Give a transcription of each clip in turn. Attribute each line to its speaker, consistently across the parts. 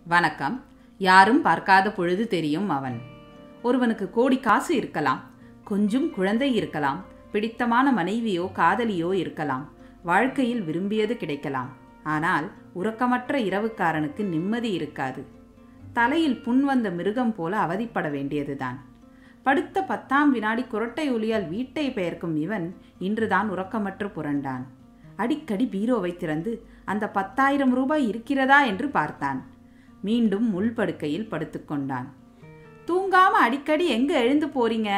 Speaker 1: வணக்கம் யாரும் பார்க்காத பொழுது தெரியும் அவன் ஒருவனுக்கு கோடி காசு இருக்கலாம் கொஞ்சம் குழந்தை இருக்கலாம் பிடித்தமான மனைவியோ காதலியோ இருக்கலாம் வாழ்க்கையில் விரும்பியது கிடைக்கலாம் ஆனால் உறக்கமற்ற இரவுக்காரனுக்கு நிம்மதி இருக்காது தலையில் புண் வந்த மிருகம் போல அவதிப்பட வேண்டியதுதான் படுத்த பத்தாம் வினாடி குரட்டை ஒலியால் வீட்டை பெயர்க்கும் இவன் இன்றுதான் உறக்கமற்று புரண்டான் அடிக்கடி பீரோவை திறந்து அந்த பத்தாயிரம் ரூபாய் இருக்கிறதா என்று பார்த்தான் மீண்டும் முள்படுக்கையில் படுத்துக்கொண்டான் தூங்காம அடிக்கடி எங்க எழுந்து போறீங்க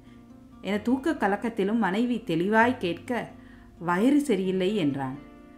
Speaker 1: என தூக்க கலக்கத்திலும் மனைவி தெளிவாய் கேட்க வயிறு சரியில்லை என்றான்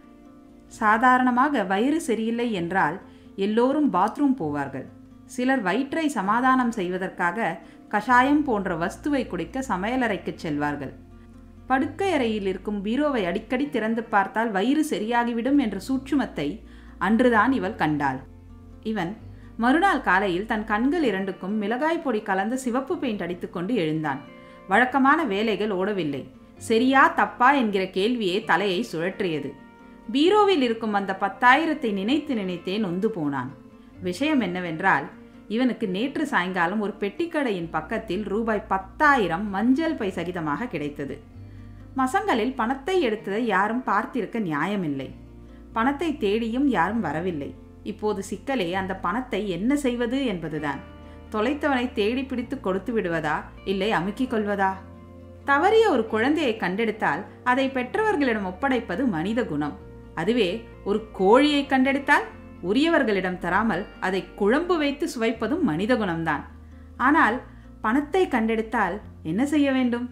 Speaker 1: சாதாரணமாக வயிறு சரியில்லை என்றால் எல்லோரும் பாத்ரூம் போவார்கள் சிலர் வயிற்றை சமாதானம் செய்வதற்காக கஷாயம் போன்ற வஸ்துவை குடிக்க சமையலறைக்கு செல்வார்கள் படுக்கை அறையில் இருக்கும் பீரோவை அடிக்கடி திறந்து பார்த்தால் வயிறு சரியாகிவிடும் என்ற சூட்சுமத்தை அன்றுதான் இவள் கண்டாள் இவன் மறுநாள் காலையில் தன் கண்கள் இரண்டுக்கும் மிளகாய் பொடி கலந்த சிவப்பு பெயிண்ட் அடித்துக்கொண்டு எழுந்தான் வழக்கமான வேலைகள் ஓடவில்லை சரியா தப்பா என்கிற கேள்வியே தலையை சுழற்றியது பீரோவில் இருக்கும் அந்த பத்தாயிரத்தை நினைத்து நினைத்தே நொந்து போனான் விஷயம் என்னவென்றால் இவனுக்கு நேற்று சாயங்காலம் ஒரு பெட்டிக்கடையின் பக்கத்தில் ரூபாய் பத்தாயிரம் மஞ்சள் பை சகிதமாக கிடைத்தது மசங்களில் பணத்தை எடுத்ததை யாரும் பார்த்திருக்க நியாயமில்லை பணத்தை தேடியும் யாரும் வரவில்லை இப்போது சிக்கலே அந்த பணத்தை என்ன செய்வது என்பதுதான் தொலைத்தவனை தேடி பிடித்து கொடுத்து விடுவதா இல்லை அமுக்கிக் கொள்வதா தவறிய ஒரு குழந்தையை கண்டெடுத்தால் அதை பெற்றவர்களிடம் ஒப்படைப்பது மனித குணம் அதுவே ஒரு கோழியை கண்டெடுத்தால் உரியவர்களிடம் தராமல் அதை குழம்பு வைத்து சுவைப்பதும் மனித குணம்தான் ஆனால் பணத்தை கண்டெடுத்தால் என்ன செய்ய வேண்டும்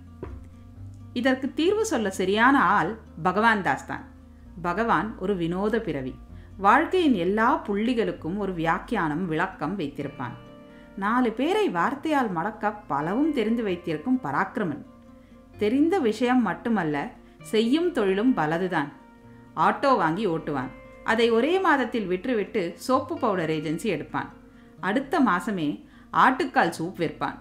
Speaker 1: இதற்கு தீர்வு சொல்ல சரியான ஆள் பகவான் தாஸ் தான் பகவான் ஒரு வினோத பிறவி வாழ்க்கையின் எல்லா புள்ளிகளுக்கும் ஒரு வியாக்கியானம் விளக்கம் வைத்திருப்பான் நாலு பேரை வார்த்தையால் மடக்க பலவும் தெரிந்து வைத்திருக்கும் பராக்கிரமன் தெரிந்த விஷயம் மட்டுமல்ல செய்யும் தொழிலும் பலதுதான் ஆட்டோ வாங்கி ஓட்டுவான் அதை ஒரே மாதத்தில் விற்றுவிட்டு சோப்பு பவுடர் ஏஜென்சி எடுப்பான் அடுத்த மாசமே ஆட்டுக்கால் சூப் விற்பான்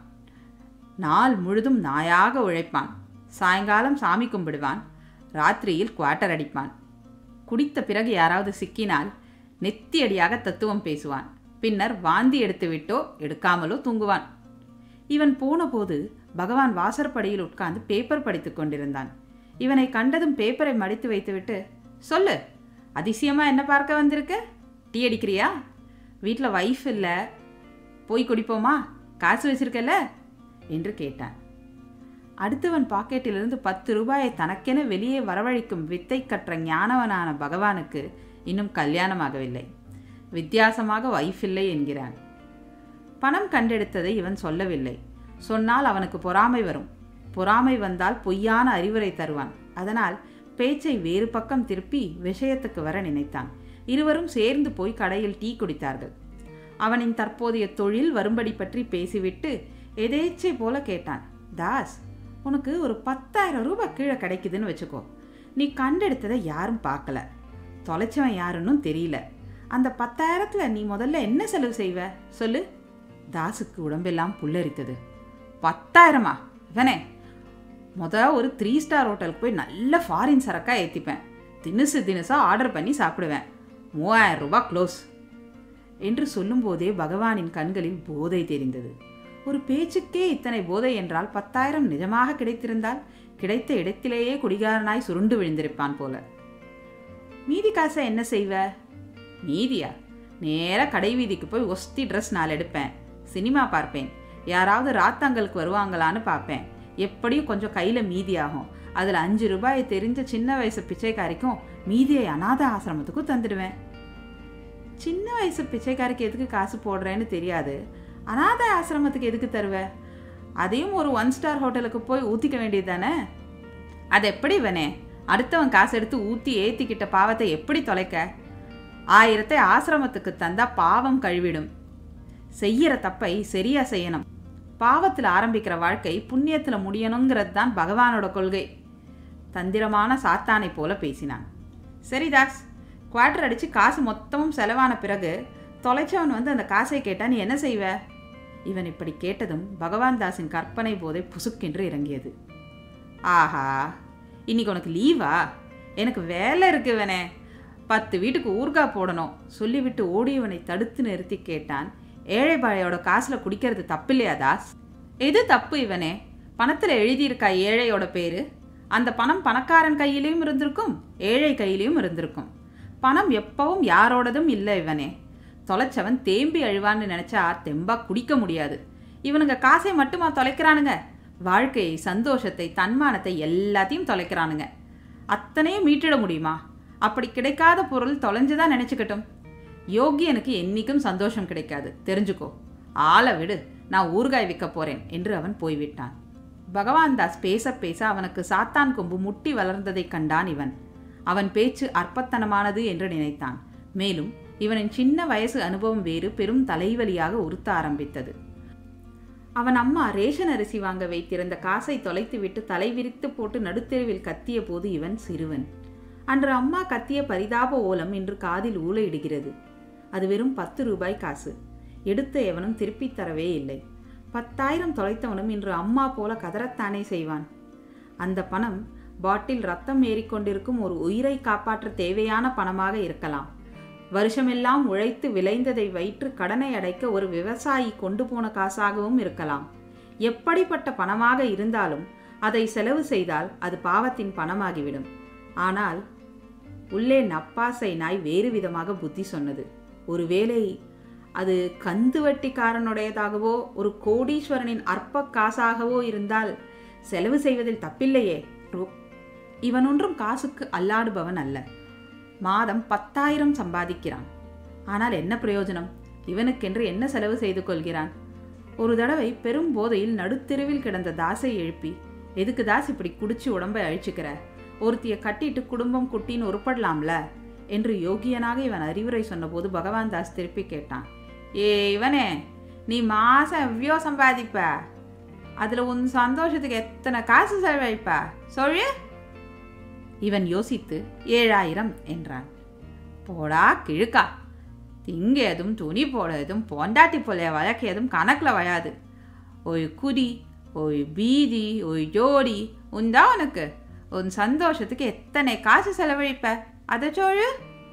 Speaker 1: நாள் முழுதும் நாயாக உழைப்பான் சாயங்காலம் சாமி கும்பிடுவான் ராத்திரியில் குவார்ட்டர் அடிப்பான் குடித்த பிறகு யாராவது சிக்கினால் நெத்தியடியாக தத்துவம் பேசுவான் பின்னர் வாந்தி எடுத்துவிட்டோ எடுக்காமலோ தூங்குவான் இவன் போனபோது பகவான் வாசற்படியில் உட்கார்ந்து பேப்பர் படித்துக் கொண்டிருந்தான் இவனை கண்டதும் பேப்பரை மடித்து வைத்துவிட்டு சொல்லு அதிசயமா என்ன பார்க்க வந்திருக்க டீ அடிக்கிறியா வீட்டில் வைஃப் இல்லை போய் குடிப்போமா காசு வச்சிருக்கல என்று கேட்டான் அடுத்தவன் பாக்கெட்டிலிருந்து பத்து ரூபாயை தனக்கென வெளியே வரவழைக்கும் வித்தை கற்ற ஞானவனான பகவானுக்கு இன்னும் கல்யாணமாகவில்லை வித்தியாசமாக வைஃப் இல்லை என்கிறான் பணம் கண்டெடுத்ததை இவன் சொல்லவில்லை சொன்னால் அவனுக்கு பொறாமை வரும் பொறாமை வந்தால் பொய்யான அறிவுரை தருவான் அதனால் பேச்சை வேறு பக்கம் திருப்பி விஷயத்துக்கு வர நினைத்தான் இருவரும் சேர்ந்து போய் கடையில் டீ குடித்தார்கள் அவனின் தற்போதைய தொழில் வரும்படி பற்றி பேசிவிட்டு எதேச்சை போல கேட்டான் தாஸ் உனக்கு ஒரு பத்தாயிரம் ரூபாய் கீழே கிடைக்குதுன்னு வச்சுக்கோ நீ கண்டெடுத்ததை யாரும் பார்க்கல தொலைச்சவன் யாருன்னு தெரியல அந்த பத்தாயிரத்துல நீ முதல்ல என்ன செலவு செய்வ சொல்லு தாஸுக்கு உடம்பெல்லாம் புல்லரித்தது பத்தாயிரமா இவனே முத ஒரு த்ரீ ஸ்டார் ஹோட்டலுக்கு போய் நல்ல ஃபாரின் சரக்காக ஏற்றிப்பேன் தினுசு தினுசாக ஆர்டர் பண்ணி சாப்பிடுவேன் மூவாயிரம் ரூபாய் க்ளோஸ் என்று சொல்லும்போதே பகவானின் கண்களில் போதை தெரிந்தது ஒரு பேச்சுக்கே இத்தனை போதை என்றால் பத்தாயிரம் நிஜமாக கிடைத்திருந்தால் கிடைத்த இடத்திலேயே குடிகாரனாய் சுருண்டு விழுந்திருப்பான் போல மீதி காசை என்ன செய்வ மீதியா நேராக கடை வீதிக்கு போய் ஒஸ்தி ட்ரெஸ் நாலு எடுப்பேன் சினிமா பார்ப்பேன் யாராவது ராத்தாங்களுக்கு வருவாங்களான்னு பார்ப்பேன் எப்படியும் கொஞ்சம் கையில் மீதியாகும் அதில் அஞ்சு ரூபாயை தெரிஞ்ச சின்ன வயசு பிச்சைக்காரிக்கும் மீதியை அநாத ஆசிரமத்துக்கும் தந்துடுவேன் சின்ன வயசு பிச்சைக்காரிக்கு எதுக்கு காசு போடுறேன்னு தெரியாது அநாத ஆசிரமத்துக்கு எதுக்கு தருவ அதையும் ஒரு ஒன் ஸ்டார் ஹோட்டலுக்கு போய் ஊற்றிக்க வேண்டியது தானே அது எப்படி வேணே அடுத்தவன் காசு எடுத்து ஊற்றி ஏற்றிக்கிட்ட பாவத்தை எப்படி தொலைக்க ஆயிரத்தை ஆசிரமத்துக்கு தந்தா பாவம் கழுவிடும் செய்யற தப்பை சரியா செய்யணும் பாவத்தில் ஆரம்பிக்கிற வாழ்க்கை புண்ணியத்தில் முடியணுங்கிறது தான் பகவானோட கொள்கை தந்திரமான சாத்தானை போல பேசினான் சரி தாஸ் குவார்டர் அடித்து காசு மொத்தமும் செலவான பிறகு தொலைச்சவன் வந்து அந்த காசை கேட்டா நீ என்ன செய்வ இவன் இப்படி கேட்டதும் பகவான் தாஸின் கற்பனை போதை புசுக்கென்று இறங்கியது ஆஹா இன்னைக்கு உனக்கு லீவா எனக்கு வேலை இருக்கு இவனே பத்து வீட்டுக்கு ஊர்கா போடணும் சொல்லிவிட்டு ஓடியவனை தடுத்து நிறுத்தி கேட்டான் ஏழை பாழையோட காசில் குடிக்கிறது தப்பில்லையா தாஸ் எது தப்பு இவனே பணத்தில் எழுதியிருக்கா ஏழையோட பேரு அந்த பணம் பணக்காரன் கையிலையும் இருந்திருக்கும் ஏழை கையிலையும் இருந்திருக்கும் பணம் எப்பவும் யாரோடதும் இல்லை இவனே தொலைச்சவன் தேம்பி அழுவான்னு நினச்சா தெம்பா குடிக்க முடியாது இவனுங்க காசை மட்டுமா தொலைக்கிறானுங்க வாழ்க்கையை சந்தோஷத்தை தன்மானத்தை எல்லாத்தையும் தொலைக்கிறானுங்க அத்தனையும் மீட்டிட முடியுமா அப்படி கிடைக்காத பொருள் தொலைஞ்சுதான் நினச்சிக்கட்டும் யோகியனுக்கு என்னைக்கும் சந்தோஷம் கிடைக்காது தெரிஞ்சுக்கோ ஆளை விடு நான் ஊறுகாய் விற்க போறேன் என்று அவன் போய்விட்டான் பகவான் தாஸ் பேச பேச அவனுக்கு சாத்தான் கொம்பு முட்டி வளர்ந்ததைக் கண்டான் இவன் அவன் பேச்சு அற்பத்தனமானது என்று நினைத்தான் மேலும் இவனின் சின்ன வயசு அனுபவம் வேறு பெரும் தலைவலியாக உறுத்த ஆரம்பித்தது அவன் அம்மா ரேஷன் அரிசி வாங்க வைத்திருந்த காசை தொலைத்துவிட்டு தலை விரித்து போட்டு நடுத்தெருவில் கத்திய போது இவன் சிறுவன் அன்று அம்மா கத்திய பரிதாப ஓலம் இன்று காதில் ஊழையிடுகிறது அது வெறும் பத்து ரூபாய் காசு எடுத்த எவனும் திருப்பித் தரவே இல்லை பத்தாயிரம் தொலைத்தவனும் இன்று அம்மா போல கதறத்தானே செய்வான் அந்த பணம் பாட்டில் ரத்தம் ஏறிக்கொண்டிருக்கும் ஒரு உயிரை காப்பாற்ற தேவையான பணமாக இருக்கலாம் வருஷமெல்லாம் உழைத்து விளைந்ததை வைத்து கடனை அடைக்க ஒரு விவசாயி கொண்டு போன காசாகவும் இருக்கலாம் எப்படிப்பட்ட பணமாக இருந்தாலும் அதை செலவு செய்தால் அது பாவத்தின் பணமாகிவிடும் ஆனால் உள்ளே நப்பாசை நாய் வேறு விதமாக புத்தி சொன்னது ஒருவேளை அது கந்து வட்டிக்காரனுடையதாகவோ ஒரு கோடீஸ்வரனின் அற்ப காசாகவோ இருந்தால் செலவு செய்வதில் தப்பில்லையே ரூ இவன் ஒன்றும் காசுக்கு அல்லாடுபவன் அல்ல மாதம் பத்தாயிரம் சம்பாதிக்கிறான் ஆனால் என்ன பிரயோஜனம் இவனுக்கென்று என்ன செலவு செய்து கொள்கிறான் ஒரு தடவை பெரும் போதையில் நடுத்தெருவில் கிடந்த தாசை எழுப்பி எதுக்கு தாஸ் இப்படி குடிச்சு உடம்பை அழிச்சுக்கிற ஒருத்திய கட்டிட்டு குடும்பம் குட்டின்னு உருப்படலாம்ல என்று யோகியனாக இவன் அறிவுரை சொன்னபோது பகவான் தாஸ் திருப்பி கேட்டான் ஏ இவனே நீ மாசம் எவ்வளோ சம்பாதிப்ப அதில் உன் சந்தோஷத்துக்கு எத்தனை காசு செலவழிப்ப சொல்லு இவன் யோசித்து ஏழாயிரம் என்றான் போடா கிழுக்கா திங்கேதும் துணி போடதும் பொண்டாட்டி போல வழக்கியதும் கணக்கில் வயாது ஒரு குடி ஒரு பீதி ஒரு ஜோடி உண்டா உனக்கு உன் சந்தோஷத்துக்கு எத்தனை காசு செலவழிப்ப அதை சொல்லு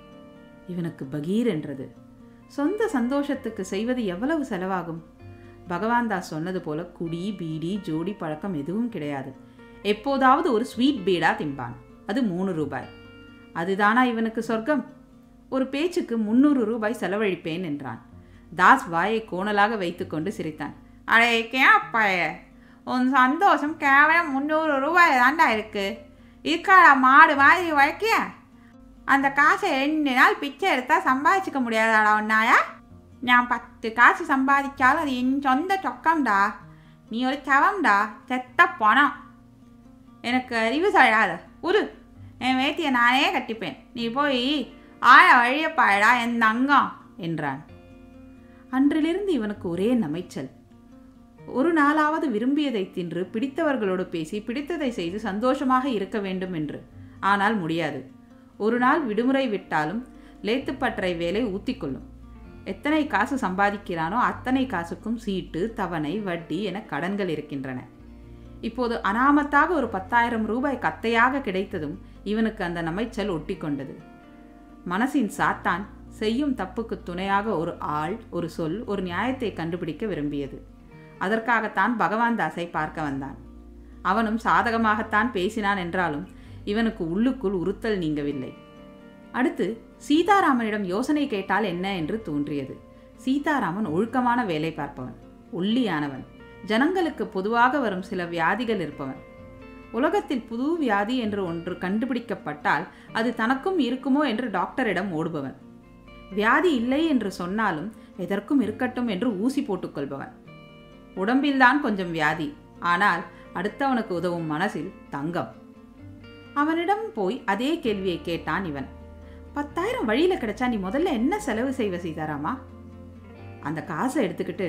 Speaker 1: இவனுக்கு பகீர் என்றது சொந்த சந்தோஷத்துக்கு செய்வது எவ்வளவு செலவாகும் பகவான் தாஸ் சொன்னது போல குடி பீடி ஜோடி பழக்கம் எதுவும் கிடையாது எப்போதாவது ஒரு ஸ்வீட் பீடா திம்பான் அது மூணு ரூபாய் அதுதானா இவனுக்கு சொர்க்கம் ஒரு பேச்சுக்கு முந்நூறு ரூபாய் செலவழிப்பேன் என்றான் தாஸ் வாயை கோணலாக வைத்துக்கொண்டு சிரித்தான் அடே கேப்பாய உன் சந்தோஷம் கேவலம் முந்நூறு ரூபாய் தாண்டா இருக்கு இருக்காடா மாடு மாதிரி வழக்கிய அந்த காசை ரெண்டு நாள் பிச்சை எடுத்தா சம்பாதிச்சுக்க முடியாதாடா உன்னாயா நான் பத்து காசு சம்பாதிச்சாலும் அது என் சொந்த சொக்கம்டா நீ ஒரு சவம்டா செத்த பணம் எனக்கு அறிவு சழாத உரு என் வேட்டியை நானே கட்டிப்பேன் நீ போய் ஆழ வழிய பாழடா என் தங்கம் என்றான் அன்றிலிருந்து இவனுக்கு ஒரே நமைச்சல் ஒரு நாளாவது விரும்பியதை தின்று பிடித்தவர்களோடு பேசி பிடித்ததை செய்து சந்தோஷமாக இருக்க வேண்டும் என்று ஆனால் முடியாது ஒரு நாள் விடுமுறை விட்டாலும் லேத்துப்பற்றை வேலை ஊத்திக்கொள்ளும் எத்தனை காசு சம்பாதிக்கிறானோ அத்தனை காசுக்கும் சீட்டு தவணை வட்டி என கடன்கள் இருக்கின்றன இப்போது அனாமத்தாக ஒரு பத்தாயிரம் ரூபாய் கத்தையாக கிடைத்ததும் இவனுக்கு அந்த நமைச்சல் ஒட்டி கொண்டது மனசின் சாத்தான் செய்யும் தப்புக்கு துணையாக ஒரு ஆள் ஒரு சொல் ஒரு நியாயத்தை கண்டுபிடிக்க விரும்பியது அதற்காகத்தான் பகவான் தாஸை பார்க்க வந்தான் அவனும் சாதகமாகத்தான் பேசினான் என்றாலும் இவனுக்கு உள்ளுக்குள் உறுத்தல் நீங்கவில்லை அடுத்து சீதாராமனிடம் யோசனை கேட்டால் என்ன என்று தோன்றியது சீதாராமன் ஒழுக்கமான வேலை பார்ப்பவன் ஒல்லியானவன் ஜனங்களுக்கு பொதுவாக வரும் சில வியாதிகள் இருப்பவன் உலகத்தில் புது வியாதி என்று ஒன்று கண்டுபிடிக்கப்பட்டால் அது தனக்கும் இருக்குமோ என்று டாக்டரிடம் ஓடுபவன் வியாதி இல்லை என்று சொன்னாலும் எதற்கும் இருக்கட்டும் என்று ஊசி போட்டுக்கொள்பவன் உடம்பில்தான் கொஞ்சம் வியாதி ஆனால் அடுத்தவனுக்கு உதவும் மனசில் தங்கம் அவனிடம் போய் அதே கேள்வியை கேட்டான் இவன் பத்தாயிரம் வழியில கிடைச்சா நீ முதல்ல என்ன செலவு செய்வ சீதாராமா அந்த காசை எடுத்துக்கிட்டு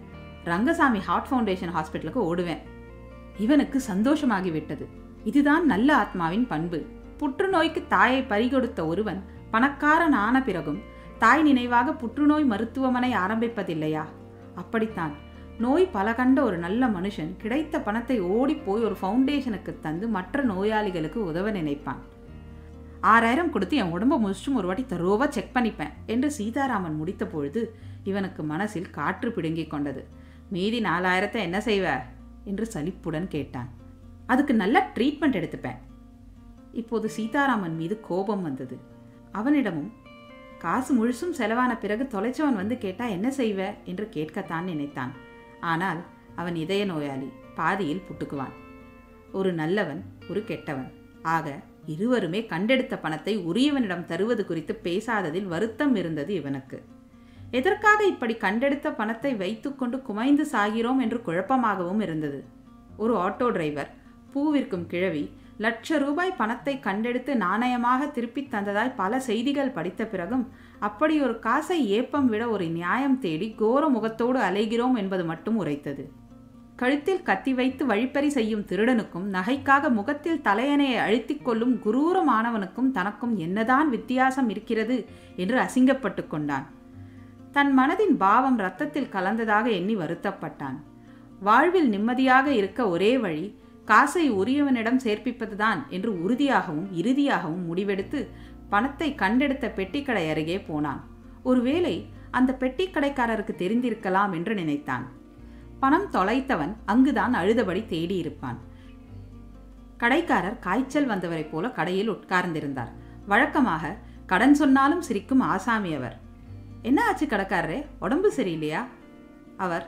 Speaker 1: ரங்கசாமி ஹார்ட் ஃபவுண்டேஷன் ஹாஸ்பிட்டலுக்கு ஓடுவேன் இவனுக்கு சந்தோஷமாகி விட்டது இதுதான் நல்ல ஆத்மாவின் பண்பு புற்றுநோய்க்கு தாயை பறிகொடுத்த ஒருவன் பணக்காரன் ஆன பிறகும் தாய் நினைவாக புற்றுநோய் மருத்துவமனை ஆரம்பிப்பதில்லையா அப்படித்தான் நோய் பல கண்ட ஒரு நல்ல மனுஷன் கிடைத்த பணத்தை ஓடி போய் ஒரு ஃபவுண்டேஷனுக்கு தந்து மற்ற நோயாளிகளுக்கு உதவ நினைப்பான் ஆறாயிரம் கொடுத்து என் உடம்ப முடிச்சும் ஒரு வாட்டி தரோவா செக் பண்ணிப்பேன் என்று சீதாராமன் முடித்த பொழுது இவனுக்கு மனசில் காற்று பிடுங்கிக் கொண்டது மீதி நாலாயிரத்தை என்ன செய்வ என்று சலிப்புடன் கேட்டான் அதுக்கு நல்ல ட்ரீட்மெண்ட் எடுத்துப்பேன் இப்போது சீதாராமன் மீது கோபம் வந்தது அவனிடமும் காசு முழுசும் செலவான பிறகு தொலைச்சவன் வந்து கேட்டா என்ன செய்வ என்று கேட்கத்தான் நினைத்தான் ஆனால் அவன் இதய நோயாளி பாதியில் புட்டுக்குவான் ஒரு நல்லவன் ஒரு கெட்டவன் ஆக இருவருமே கண்டெடுத்த பணத்தை உரியவனிடம் தருவது குறித்து பேசாததில் வருத்தம் இருந்தது இவனுக்கு எதற்காக இப்படி கண்டெடுத்த பணத்தை வைத்துக்கொண்டு குமைந்து சாகிறோம் என்று குழப்பமாகவும் இருந்தது ஒரு ஆட்டோ டிரைவர் பூ விற்கும் கிழவி லட்ச ரூபாய் பணத்தை கண்டெடுத்து நாணயமாக திருப்பித் தந்ததாய் பல செய்திகள் படித்த பிறகும் அப்படி ஒரு காசை ஏப்பம் விட ஒரு நியாயம் தேடி கோர முகத்தோடு அலைகிறோம் என்பது மட்டும் உரைத்தது கழுத்தில் கத்தி வைத்து வழிப்பறி செய்யும் திருடனுக்கும் நகைக்காக முகத்தில் தலையணையை அழுத்திக் கொள்ளும் குரூரமானவனுக்கும் தனக்கும் என்னதான் வித்தியாசம் இருக்கிறது என்று அசிங்கப்பட்டு கொண்டான் தன் மனதின் பாவம் ரத்தத்தில் கலந்ததாக எண்ணி வருத்தப்பட்டான் வாழ்வில் நிம்மதியாக இருக்க ஒரே வழி காசை உரியவனிடம் சேர்ப்பிப்பதுதான் என்று உறுதியாகவும் இறுதியாகவும் முடிவெடுத்து பணத்தை கண்டெடுத்த பெட்டிக்கடை அருகே போனான் ஒருவேளை அந்த பெட்டிக்கடைக்காரருக்கு தெரிந்திருக்கலாம் என்று நினைத்தான் பணம் தொலைத்தவன் அங்குதான் அழுதபடி தேடியிருப்பான் கடைக்காரர் காய்ச்சல் வந்தவரைப் போல கடையில் உட்கார்ந்திருந்தார் வழக்கமாக கடன் சொன்னாலும் சிரிக்கும் ஆசாமி அவர் என்ன ஆச்சு கடைக்காரரே உடம்பு சரியில்லையா அவர்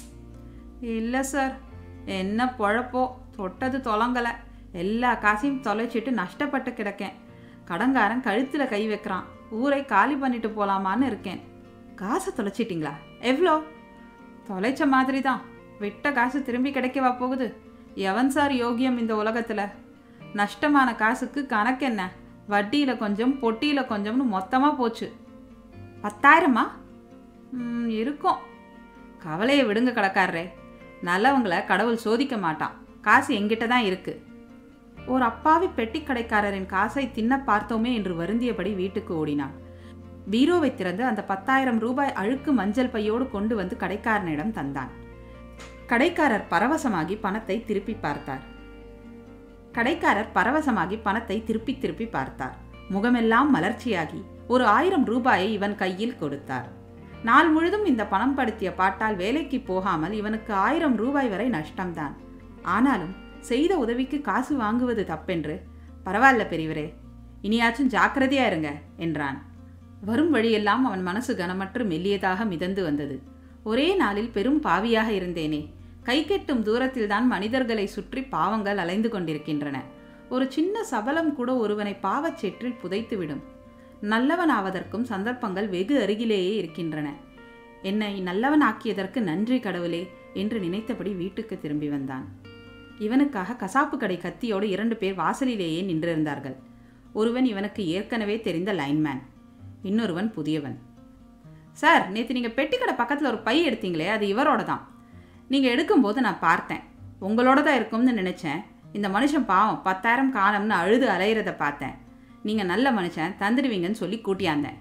Speaker 1: இல்லை சார் என்ன பொழப்போ தொட்டது தொலங்கலை எல்லா காசையும் தொலைச்சிட்டு நஷ்டப்பட்டு கிடக்கேன் கடங்காரன் கழுத்தில் கை வைக்கிறான் ஊரை காலி பண்ணிட்டு போலாமான்னு இருக்கேன் காசை தொலைச்சிட்டிங்களா எவ்வளோ தொலைச்ச மாதிரி தான் விட்ட காசு திரும்பி கிடைக்கவா போகுது எவன் சார் யோகியம் இந்த உலகத்தில் நஷ்டமான காசுக்கு கணக்கு என்ன வட்டியில் கொஞ்சம் பொட்டியில் கொஞ்சம்னு மொத்தமாக போச்சு பத்தாயிரமா ம், இருக்கும் கவலையை விடுங்க கடைக்காரரே நல்லவங்கள கடவுள் சோதிக்க மாட்டான் காசு எங்கிட்ட தான் இருக்கு ஒரு அப்பாவி பெட்டி கடைக்காரரின் காசை தின்ன பார்த்தோமே என்று வருந்தியபடி வீட்டுக்கு ஓடினான் பீரோவை திறந்து அந்த பத்தாயிரம் ரூபாய் அழுக்கு மஞ்சள் பையோடு கொண்டு வந்து கடைக்காரனிடம் தந்தான் கடைக்காரர் பரவசமாகி பணத்தை திருப்பி பார்த்தார் கடைக்காரர் பரவசமாகி பணத்தை திருப்பி திருப்பி பார்த்தார் முகமெல்லாம் மலர்ச்சியாகி ஒரு ஆயிரம் ரூபாயை இவன் கையில் கொடுத்தார் நாள் முழுதும் இந்த பணம் படுத்திய பாட்டால் வேலைக்கு போகாமல் இவனுக்கு ஆயிரம் ரூபாய் வரை நஷ்டம்தான் ஆனாலும் செய்த உதவிக்கு காசு வாங்குவது தப்பென்று பரவாயில்ல பெரியவரே இனியாச்சும் ஜாக்கிரதையா இருங்க என்றான் வரும் வழியெல்லாம் அவன் மனசு கனமற்று மெல்லியதாக மிதந்து வந்தது ஒரே நாளில் பெரும் பாவியாக இருந்தேனே கை கெட்டும் தூரத்தில்தான் மனிதர்களை சுற்றி பாவங்கள் அலைந்து கொண்டிருக்கின்றன ஒரு சின்ன சபலம் கூட ஒருவனை பாவச் சேற்றில் புதைத்துவிடும் நல்லவனாவதற்கும் சந்தர்ப்பங்கள் வெகு அருகிலேயே இருக்கின்றன என்னை நல்லவன் ஆக்கியதற்கு நன்றி கடவுளே என்று நினைத்தபடி வீட்டுக்கு திரும்பி வந்தான் இவனுக்காக கசாப்பு கடை கத்தியோடு இரண்டு பேர் வாசலிலேயே நின்றிருந்தார்கள் ஒருவன் இவனுக்கு ஏற்கனவே தெரிந்த லைன்மேன் இன்னொருவன் புதியவன் சார் நேற்று நீங்கள் பெட்டிக்கடை பக்கத்தில் ஒரு பை எடுத்தீங்களே அது இவரோட தான் நீங்கள் எடுக்கும்போது நான் பார்த்தேன் உங்களோட தான் இருக்கும்னு நினச்சேன் இந்த மனுஷன் பாவம் பத்தாயிரம் காணம்னு அழுது அலையிறத பார்த்தேன் நீங்கள் நல்ல மனுஷன் தந்துடுவீங்கன்னு சொல்லி கூட்டியாந்தேன்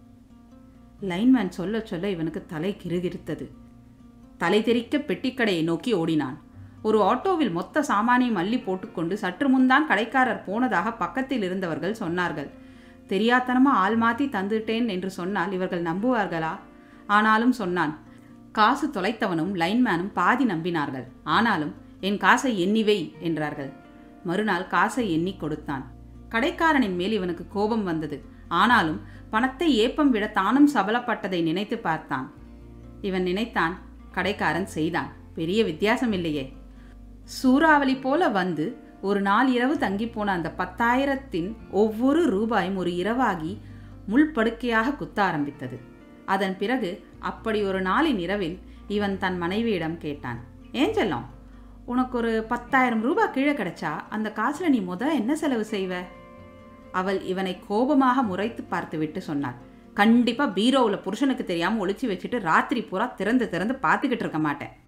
Speaker 1: லைன்மேன் சொல்ல சொல்ல இவனுக்கு தலை கிறுகிறுத்தது தலை தெறிக்க பெட்டிக்கடையை நோக்கி ஓடினான் ஒரு ஆட்டோவில் மொத்த சாமானையும் அள்ளி போட்டுக்கொண்டு சற்று முன்தான் கடைக்காரர் போனதாக பக்கத்தில் இருந்தவர்கள் சொன்னார்கள் தெரியாத்தனமா ஆள் மாத்தி தந்துட்டேன் என்று சொன்னால் இவர்கள் நம்புவார்களா ஆனாலும் சொன்னான் காசு தொலைத்தவனும் லைன்மேனும் பாதி நம்பினார்கள் ஆனாலும் என் காசை எண்ணி வை என்றார்கள் மறுநாள் காசை எண்ணி கொடுத்தான் கடைக்காரனின் மேல் இவனுக்கு கோபம் வந்தது ஆனாலும் பணத்தை ஏப்பம் விட தானும் சபலப்பட்டதை நினைத்து பார்த்தான் இவன் நினைத்தான் கடைக்காரன் செய்தான் பெரிய வித்தியாசம் இல்லையே சூறாவளி போல வந்து ஒரு நாள் இரவு தங்கிப்போன அந்த பத்தாயிரத்தின் ஒவ்வொரு ரூபாயும் ஒரு இரவாகி முள்படுக்கையாக குத்த ஆரம்பித்தது அதன் பிறகு அப்படி ஒரு நாளின் இரவில் இவன் தன் மனைவியிடம் கேட்டான் ஏன் செல்லம் உனக்கு ஒரு பத்தாயிரம் ரூபாய் கீழே கிடைச்சா அந்த காசுல நீ முத என்ன செலவு செய்வ அவள் இவனை கோபமாக முறைத்து பார்த்துவிட்டு சொன்னாள் கண்டிப்பா பீரோவில் புருஷனுக்கு தெரியாம ஒளிச்சு வச்சுட்டு ராத்திரி பூரா திறந்து திறந்து பார்த்துக்கிட்டு இருக்க மாட்டேன்